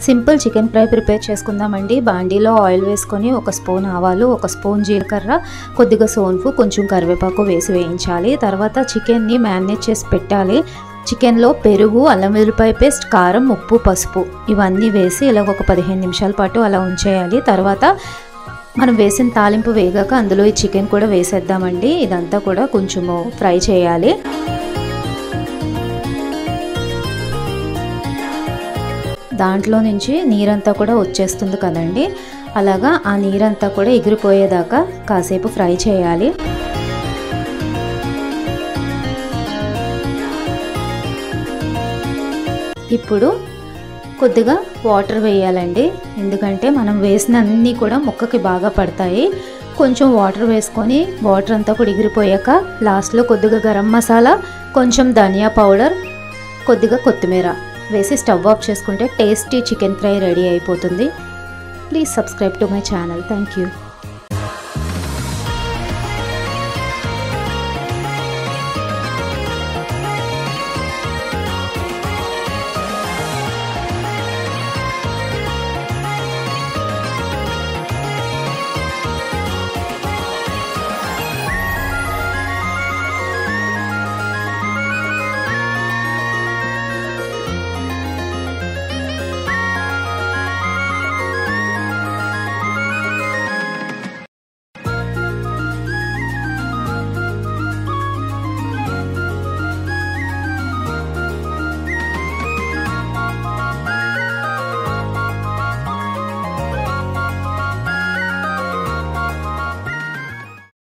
simple chicken fry prepare చేసుకుందామండి బాండీలో oil వేసుకొని ఒక స్పూన్ ఆవాలు ఒక స్పూన్ జీలకర్ర కొద్దిగా సోన్పు కొంచెం కరివేపాకు వేసి వేయించాలి తర్వాత చికెన్ని మ్యారినేట్ చేసి పెట్టాలి చికెన్లో పెరుగు అల్లం వెల్లిపాయ పేస్ట్ కారం ఉప్పు పసుపు ఇవన్నీ వేసి ఇలా ఒక పదిహేను నిమిషాల పాటు అలా ఉంచేయాలి తర్వాత మనం వేసిన తాలింపు వేగాక అందులో ఈ చికెన్ కూడా వేసేద్దామండి ఇదంతా కూడా కొంచెము ఫ్రై చేయాలి దాంట్లో నుంచి నీరంతా కూడా వచ్చేస్తుంది కదండి అలాగా ఆ నీరంతా కూడా ఎగిరిపోయేదాకా కాసేపు ఫ్రై చేయాలి ఇప్పుడు కొద్దిగా వాటర్ వేయాలండి ఎందుకంటే మనం వేసిన అన్నీ కూడా ముక్కకి బాగా పడతాయి కొంచెం వాటర్ వేసుకొని వాటర్ అంతా కూడా ఎగిరిపోయాక లాస్ట్లో కొద్దిగా గరం మసాలా కొంచెం ధనియా పౌడర్ కొద్దిగా కొత్తిమీర వేసి స్టవ్ ఆఫ్ చేసుకుంటే టేస్టీ చికెన్ ఫ్రై రెడీ అయిపోతుంది please subscribe to my channel thank you